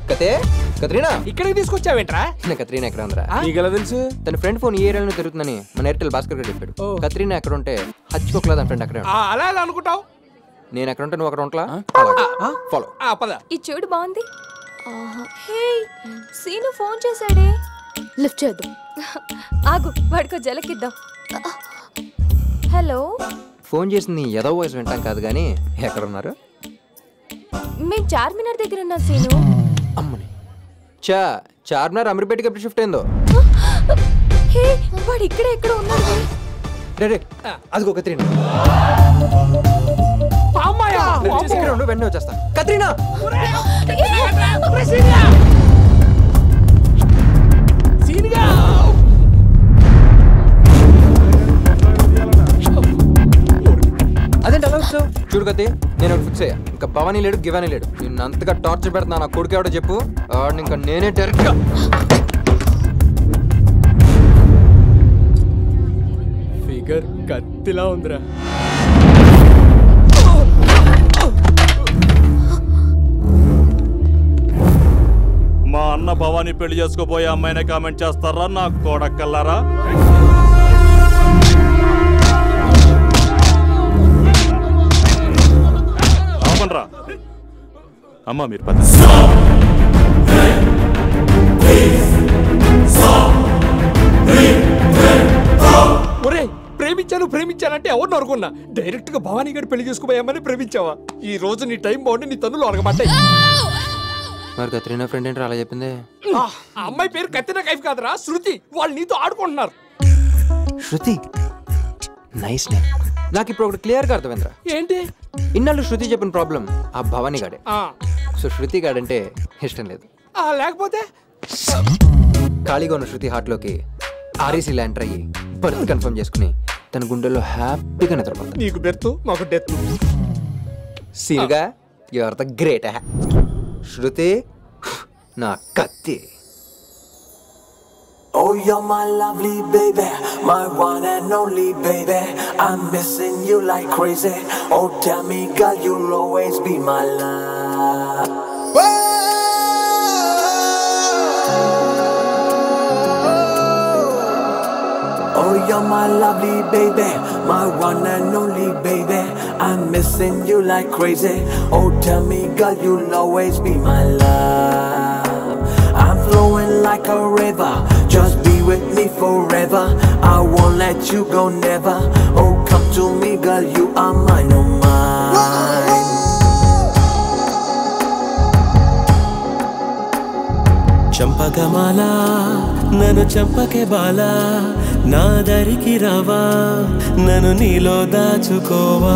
కతే కత్రీనా ఇక్కడికి తీసుకొచ్చావేంట్రా నా కత్రీనా ఎక్కడ ఉందిరా నీకెలా తెలుసు తన ఫ్రెండ్ ఫోన్ ఈ ఏరియాలో తిరుగుతుందని మన ఎయిర్టెల్ భాస్కర్ గారు చెప్పాడు కత్రీనా ఎక్కడ ఉంటే హచ్చుకోకలా తన ఫ్రెండ్ అక్కడే ఆ, అలా ఎలా అనుకుంటావు నేను ఎక్కడ ఉంటే నువ్వు అక్కడ ఉంటలా ఫాలో ఆ పద ఈ చూడు బాగుంది హే సీను ఫోన్ చేశాడే లిఫ్ట్ చేద్దాం ఆగు వాడికో జలకిద్దాం హలో ఫోన్ చేసింది ఏదో వాయిస్ వింటాం కాదు కానీ ఎక్కడ ఉన్నారు మేము చార్మినార్ దగ్గర ఉన్నాం సీను అమ్మని చా చార్మినార్ అమీర్పేటకి ఎప్పుడు షిఫ్ట్ అయిందో హే వాడు ఇక్కడ ఎక్కడ ఉన్నాడు రే రే అదిగో కత్రీనా అమ్మాయా చేసి ఇక్కడ ఉండు వెంటనే వచ్చేస్తా కత్రీనా సీన్గా అదేంటి అలా వచ్చావు చూడు కత్తి నేను ఒకటి ఫిక్స్ అయ్యా ఇంకా భవానీ లేడు గివానీ లేడు నిన్ను అంతగా టార్చర్ పెడుతున్నా నా కొడుకు ఎవడో చెప్పు ఆడిని ఇంకా నేనే డైరెక్ట్ ఫిగర్ కత్తిలా ఉందిరా మా అన్న భవానీ పెళ్లి చేసుకోబోయే అమ్మాయినే కామెంట్ చేస్తారా నా కోడక్కల్లారా ఆపండ్రా అమ్మ మీరు పద ఒరే ప్రేమించాను ప్రేమించానంటే ఎవరిని అనుకున్నా డైరెక్ట్ గా భవానీ గారి పెళ్లి చేసుకోబోయామని ప్రేమించావా ఈ రోజు నీ టైం బాగుండి నీ తన్నులు అరగబడ్డాయి మరి కత్రీనా ఫ్రెండ్ ఏంటి అలా చెప్పింది ఆ అమ్మాయి పేరు కత్తిన కైఫ్ కాదురా శృతి వాళ్ళు నీతో ఆడుకుంటున్నారు శృతి నైస్ నేమ్ నాకు ఇప్పుడు ఒకటి క్లియర్గా అర్థమైందిరా ఏంటి ఇన్నాళ్ళు శృతి చెప్పిన ప్రాబ్లం ఆ భవానీ గాడే ఆ సో శృతి గాడంటే ఇష్టం లేదు ఆ, లేకపోతే ఖాళీగా ఉన్న శృతి హార్ట్లోకి ఆర్ఈసీలో ఎంటర్ అయ్యి బర్త్ కన్ఫర్మ్ చేసుకుని తన గుండెల్లో హ్యాపీగా నిద్రపోతాను నీకు బెర్త్ మాకు డెత్ సీనుగా you are the great Shruti నా కత్తి Oh, you're my lovely baby, my one and only baby. I'm missing you like crazy. Oh, tell me, girl, you'll always be my love. Oh, you're my lovely baby, my one and only baby. I'm missing you like crazy. Oh, tell me, girl, you'll always be my love. I'm flowing like a river, just be with me forever. I won't let you go, never. Oh, come to me, girl, you are mine, oh mine. చంపకమాల నన్ను చంపకే బాల నా దరికి రావా నన్ను నీలో దాచుకోవా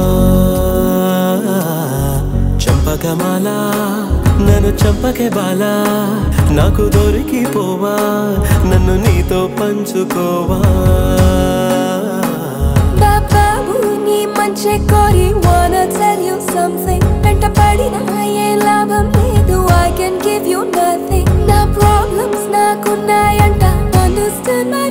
చంపకమాల నన్ను చంపకే బాల నాకు దొరికిపోవా నన్ను నీతో పంచుకోవా బాబు నీ మంచి కోరి wanna tell you something వెంట పడిన ఏ లాభం లేదు I can give you nothing నా problems నాకున్నాయంట understand my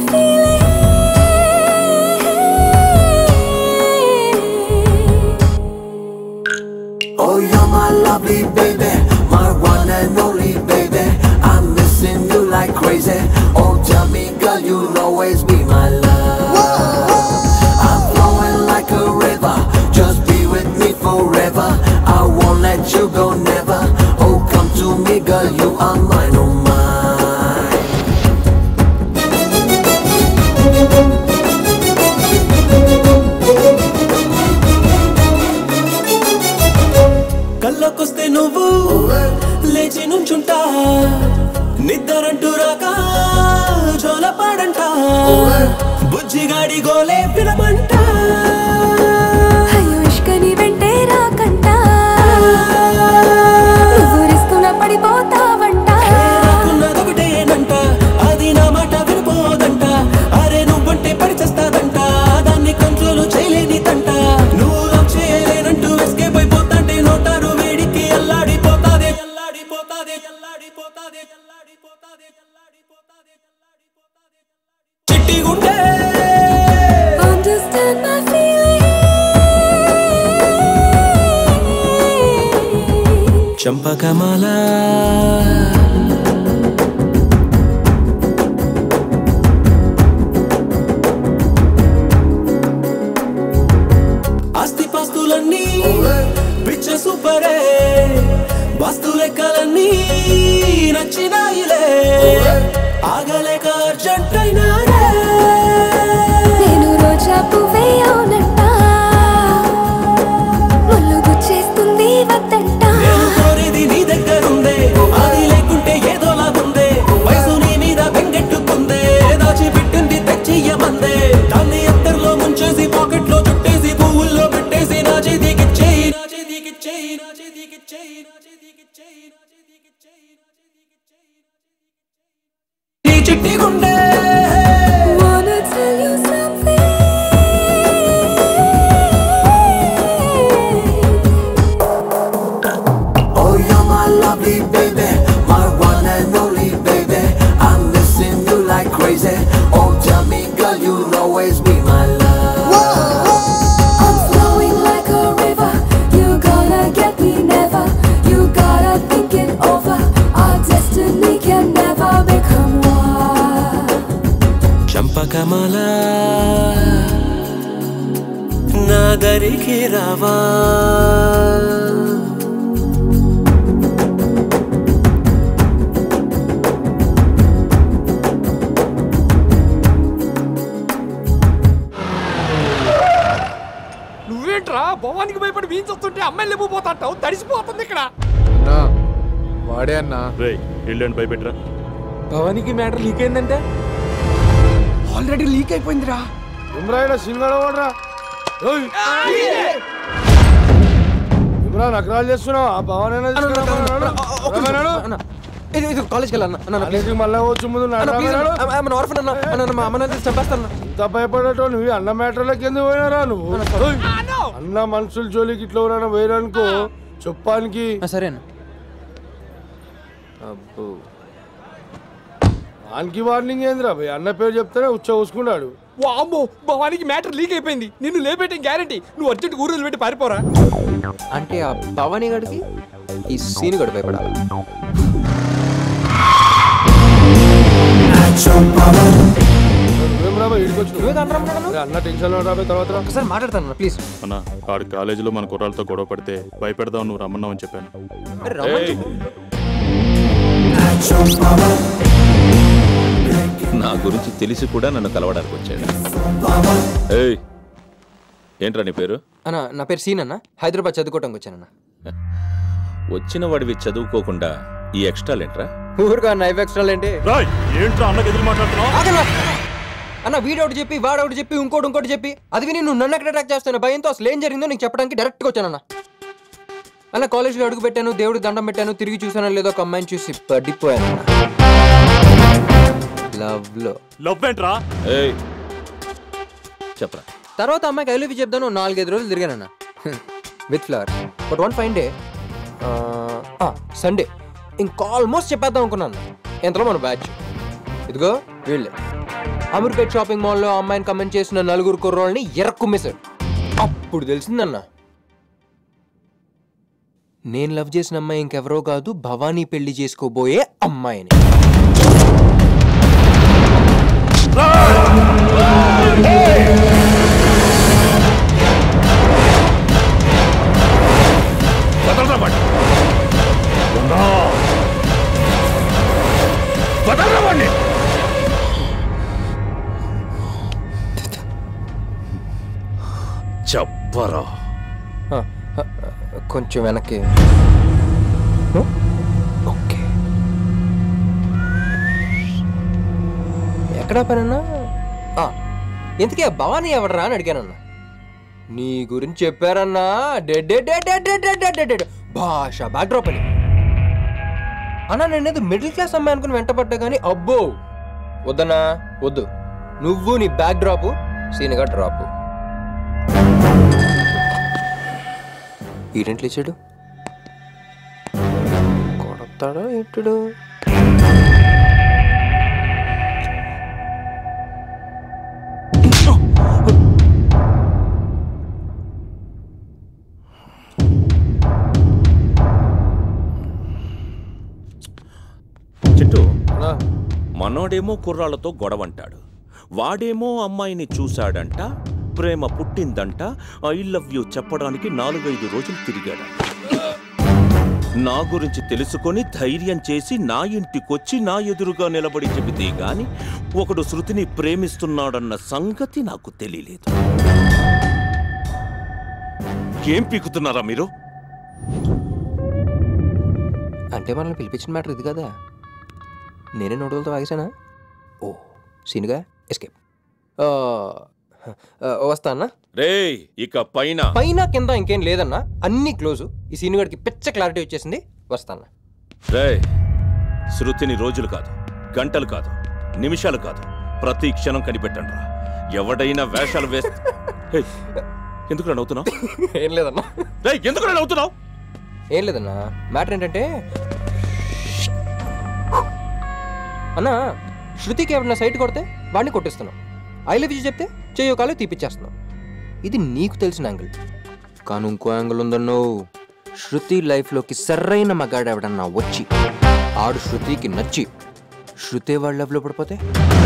feeling Oh, you're my lovely baby, my one and only baby. I'm missing you like crazy. Oh, tell me, girl, you'll always be my love. I'm flowing like a river, just be with me forever. I won't let you go, never. Oh, come to me, girl, you are mine, oh mine. కళ్ళకొస్తే నువ్వు లేచి నుంచుంటా నిద్దరంటూ రాక జోలపాడంట బుజ్జిగాడి గోలే పిలమంట అయ్యో ఇష్కని వెంటే రాకంట ఊరిస్తున్న పడిపోతావంట ఉన్నదొకటేనంట అది నా మాట వినిపోదంట అరే నువ్వంటే పడి చేస్తాదంట దాన్ని కంట్రోల్ చేయలేని తంట నువ్వు లవ్ చేయలేనంటూ ఎస్కేప్ అయిపోతాంటే నోటారు వేడికి అల్లాడిపోతాదే అల్లాడిపోతాదే అల్లాడిపోతాదే అల్లాడిపోతాదే అల్లాడిపోతాదే చిట్టి గుండె Understand my feeling చంపకమాల ఊహలన్నీ నచ్చినాయిలే ఆగలేక అర్జెంట్ అయినారే నేను రోజా పువ్వే అవునంట ముళ్ళు గుచ్చేస్తుంది వద్దంట నేను కోరేది నీ దగ్గరుందే అది లేకుంటే ఏదోలాగుందే వయసు నీ మీద వెంగెట్టుకుందే దాచి పెట్టింది తెచ్చియ్యమందే దాన్ని ఎత్తర్లో ముంచేసి పాకెట్ లో చుట్టేసి పువ్వుల్లో పెట్టేసి నా చేతికిచ్చేయి నా చేతికిచ్చేయి నా చేతికిచ్చేయి నా చేతికిచ్చేయి నా చేతికిచ్చేయి నీ చిట్టి గుండె Wanna tell you something Oh, you're my lovely baby, my one and only baby. I'm missing you like crazy. Oh, tell me, girl, you'll always be my love. I'm flowing like a river You gonna get me never You gotta think it over Our destiny can never become one చంపకమల నా దరికి రావా నువ్వేంట్రా భవానికి భయపడి వీంచొస్తుంటే అమ్మాయిలు లేకపోతా అంటావు తడిసిపోతుంది ఇక్కడ అన్నా వాడే అన్నా రే ఇల్లు భయపెట్టరా భవానికి మ్యాటర్ లీక్ అయిందంటే ఆల్రెడీ లీక్ అయిపోయిందిరా ఇమ్రాన్ సినిమాలో వాడరా ఇమ్రాన్ నకరాలు చేస్తున్నావు ఆ భవన్ అన్న ఇది ఇది కాలేజ్కి వెళ్ళాను అన్న అన్న ప్లీజ్ మళ్ళీ వచ్చి ముందు అన్న ప్లీజ్ నడరా అన్న ఆర్ఫన్ అన్న అన్న అన్న, మా అమ్మని చంపేస్తాను ఇంత భయపడటం నువ్వు అన్న మ్యాటర్లకి ఎందుకు పోయినారా నువ్వు ఓయ్, అన్న మనుషుల జోలికి ఇట్లా ఎవరైనా పోయిరనుకో చెప్పానికి సరే అన్న అబ్బో వానికి వార్నింగ్ ఏందిరా భయ్ అన్న పేరు చెప్తేనే ఉచ్చ చూసుకున్నాడు వామ్మో భవానికి మ్యాటర్ లీక్ అయిపోయింది నిన్ను లేపేయటం గ్యారంటీ నువ్వు అర్జెంట్ ఊరు పెట్టి పారిపోరా అంటే ఆ భవానీ గడికి ఈ సీన్ గడి భయపడాలి నువ్వేం రాబోయ్ ఇడికొచ్చు నువ్వే కాంట్రా ఉన్నాడు అన్న టెన్షన్ లో రాబోయే తర్వాత రా. ఒకసారి మాట్లాడతాను అన్న ప్లీజ్ అన్న ఆడు కాలేజీలో మన కుర్రాలతో గొడవ పడితే భయపెడదాం నువ్వు రమ్మన్నావు అని చెప్పాను అరే రమ్మని ఏయ్, చెప్పు. నా గురించి తెలిసి కూడా నన్ను కలవడానికి వచ్చాడు ఏయ్ ఏంట్రా నీ పేరు అన్న నా పేరు సీన్ అన్న హైదరాబాద్ చదువుకోవటానికి వచ్చానన్న వచ్చిన వాడివి చదువుకోకుండా ఈ ఎక్స్ట్రాలేంట్రా ఊరుగా నైఫ్ ఎక్స్ట్రా ఏంటి రాయ్ ఏంట్రా అన్నకి ఎదురు మాట్లాడుతున్నావు ఆగన్నా. అన్న వీడొకటి చెప్పి వాడొకటి చెప్పి ఇంకోటి ఇంకోటి చెప్పి అది విని నువ్వు నన్ను ఎక్కడ అటాక్ చేస్తాను భయంతో అసలు ఏం జరిగిందో నీకు చెప్పడానికి డైరెక్ట్గా వచ్చానన్న అన్న కాలేజ్లో అడుగు పెట్టాను దేవుడికి దండం పెట్టాను తిరిగి చూసానో లేదో ఒక అమ్మాయిని చూసి పడిపోయాను లవ్లో లవ్ ఏంట్రా ఏయ్ చెప్పరా తర్వాత అమ్మాయికి ఐ లవ్ యూ చెప్తాను నాలుగైదు రోజులు తిరిగానన్న with flower but one fine day Sunday ఇంకా ఆల్మోస్ట్ చెప్పేద్దాం అనుకున్నాను ఎంతలో మన బ్యాచ్ ఇదిగో వీళ్ళే అమీర్పేట్ షాపింగ్ మాల్లో అమ్మాయిని కమెంట్ చేసిన నలుగురు కుర్రోళ్ళని ఎరక్కుమ్మేశాడు అప్పుడు తెలిసిందన్న నేను లవ్ చేసిన అమ్మాయి ఇంకెవరో కాదు భవానీ పెళ్లి చేసుకోబోయే అమ్మాయిని వదలరా వాడిని. దొంగ. వదలరా వాడిని. చెప్పరా ఆ, ఆ, కొంచెం వెనక్కి ఓకే ఎక్కడ పనన్నా ఆ, ఇంతకీ ఆ భవానీ ఎవడరా అని అడిగానన్నా నీ గురించి చెప్పారన్నా dead dead dead dead dead dead dead dead dead. భాష బ్యాక్డ్రాప్ అని అన్నా నేనేది మిడిల్ క్లాస్ అమ్మాయి అనుకుని వెంటపడ్డా కానీ అబ్బో వద్దన్నా వద్దు నువ్వు నీ బ్యాక్ డ్రాప్ సీన్గా డ్రాప్ ఈడెంట్లు ఇచ్చాడు కొడతాడా ఎట్టుడు చింటూ అన్నా, మనోడేమో కుర్రాళ్ళతో గొడవంటాడు వాడేమో అమ్మాయిని చూశాడంట ప్రేమ పుట్టిందంట ఐ లవ్ యూ చెప్పడానికి నాలుగైదు రోజులు తిరిగాడంట నా గురించి తెలుసుకొని ధైర్యం చేసి నా ఇంటికొచ్చి నా ఎదురుగా నిలబడి చెబితే గాని ఒకడు శృతిని ప్రేమిస్తున్నాడన్న సంగతి నాకు తెలియలేదు ఏం పీకుతున్నారా మీరు అంటే మనల్ని పిలిపించిన మ్యాటర్ ఇది కదా నేనే నోటులతో వాగేశానా ఓ సీనుగా ఎస్కేప్ వస్తా అన్నా రేయ్ ఇక పైన పైన కింద ఇంకేం లేదన్నా అన్ని క్లోజు ఈ సీను గడికి పిచ్చ క్లారిటీ వచ్చేసింది వస్తానా రేయ్ శృతిని రోజులు కాదు గంటలు కాదు నిమిషాలు కాదు ప్రతి క్షణం కనిపెట్టండి ఎవడైనా వేషాలు వేస్తే హేయ్, ఎందుకురా నవ్వుతున్నావు ఏం లేదన్నా రేయ్ ఎందుకురా నవ్వుతున్నావు ఏం లేదన్నా మ్యాటర్ ఏంటంటే అన్నా శృతికి ఎవరన్నా సైట్ కొడితే వాడిని కొట్టిస్తున్నాం ఐ లవ్ యూ చెప్తే చెయ్యో కాలు తీపిచ్చేస్తున్నాం ఇది నీకు తెలిసిన యాంగిల్ కానీ ఇంకో యాంగిల్ ఉందన్నో శృతి లైఫ్లోకి సరైన మగాడు ఎవడన్నా వచ్చి ఆడు శృతికి నచ్చి శృతి వాళ్ళ లవ్లో పడిపోతే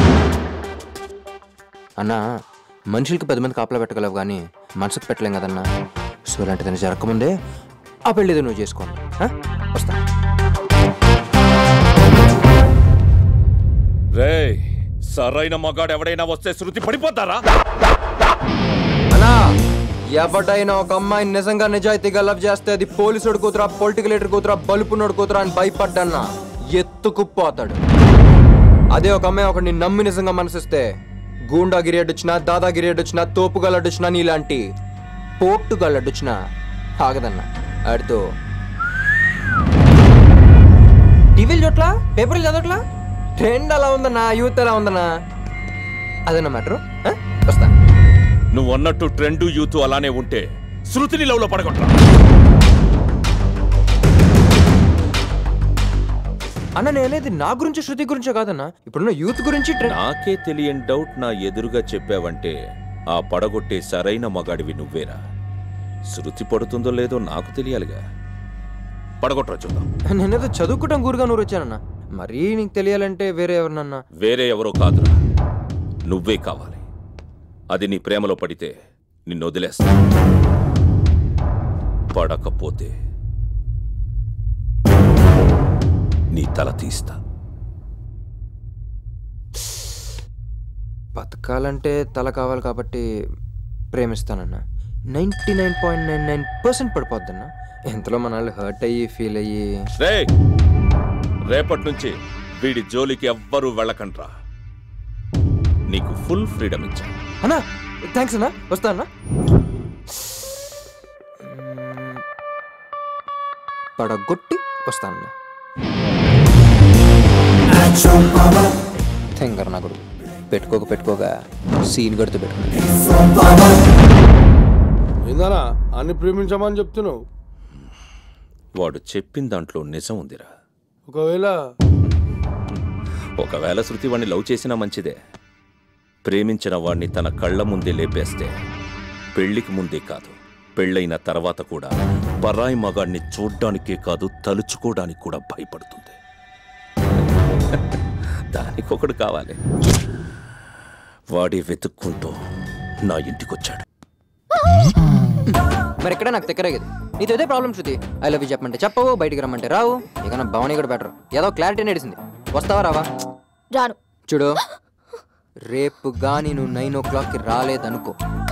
అన్నా మనుషులకి పది మంది కాపలా పెట్టగలవు కానీ మనసుకు పెట్టలేం కదన్నా సో ఇలాంటిదని జరగకముందే ఆ పెళ్ళిది నువ్వు చేసుకోండి ఆ? వస్తా రేయ్ సరైన మగాడు ఎవడైనా వస్తే శృతి పడిపోతారా అన్నా ఎవడైనా ఒక అమ్మాయిని నిజంగా నిజాయితీగా లవ్ చేస్తే అది పోలీసుడు కూతురా పొలిటికల్ లీడర్ కూతురా బలుపునోడు కూతురా అని భయపడ్డన్నా ఎత్తుకుపోతాడు అదే ఒక అమ్మాయి ఒకడిని నమ్మి నిజంగా మనసిస్తే గూండాగిరి అడ్డొచ్చినా దాదాగిరి అడ్డొచ్చినా తోపుగలడ్డొచ్చినా నీలాంటి పోట్టుగలడ్డొచ్చినా ఆగదన్నా ఆడితో టీవీలు చూడట్లా పేపర్లు చదవట్లా ట్రెండ్ అలా ఉందన్నా యూత్ ఎలా ఉందన్నా అదేనా మ్యాటరు వస్తా నువ్వు అన్నట్టు ట్రెండ్ యూత్ అలానే ఉంటే శృతిని లవ్లో పడగొట్టరా అన్న నేను అనేది నా గురించి శృతి గురించే కాదన్నా ఇప్పుడున్న యూత్ గురించి ట్రెండ్ నాకే తెలియని డౌట్ నా ఎదురుగా చెప్పావంటే ఆ పడగొట్టే సరైన మగాడివి నువ్వేరా శృతి పడుతుందో లేదో నాకు తెలియాలిగా పడగొట్టరా చూద్దాం నేనేదో చదువుకుంటాం గురుగా నూరు వచ్చానన్న మరీ నీకు తెలియాలంటే వేరే ఎవరినన్నా వేరే ఎవరో కాదురా నువ్వే కావాలి అది నీ ప్రేమలో పడితే నిన్ను వదిలేస్తా పడకపోతే నీ తల తీస్తా బతకాలంటే తల కావాలి కాబట్టి ప్రేమిస్తానన్న ninety nine point nine nine percent పడిపోద్దన్న ఎంతలో మన వాళ్ళు హర్ట్ అయ్యి ఫీల్ అయ్యి రే రేపటి నుంచి వీడి జోలికి ఎవ్వరూ వెళ్ళకండ్రా నీకు ఫుల్ ఫ్రీడమ్ ఇచ్చా అన్నా థ్యాంక్స్ అన్నా వస్తా అన్నా పడగొట్టి వస్తానన్నా థింగర్ నా కొడుకు పెట్టుకోక పెట్టుకోక సీన్ కడుతూ పెట్టుకో ఏందనా అన్ని ప్రేమించమని చెప్తున్నావు వాడు చెప్పిన దాంట్లో నిజం ఉందిరా ఒకవేళ ఒకవేళ శృతి వాణ్ణి లవ్ చేసినా మంచిదే ప్రేమించిన వాణ్ణి తన కళ్ళ ముందే లేపేస్తే పెళ్లికి ముందే కాదు పెళ్ళైన తర్వాత కూడా పరాయి మగాణ్ణి చూడ్డానికే కాదు తలుచుకోవడానికి కూడా భయపడుతుంది దానికొకడు కావాలి వాడే వెతుక్కుంటూ నా ఇంటికొచ్చాడు మరి ఇక్కడ నాకు తెక్కరేగది నీతో ఇదే problem Shruti I love you చెప్పమంటే చెప్పవు బయటికి రమ్మంటే రావు ఇక నా భవని కూడా బెటర్ ఏదో క్లారిటీ నడిసింది వస్తావా రావా రాను చూడు రేపు గాని నువ్వు నైన్ ఓ క్లాక్కి రాలేదనుకో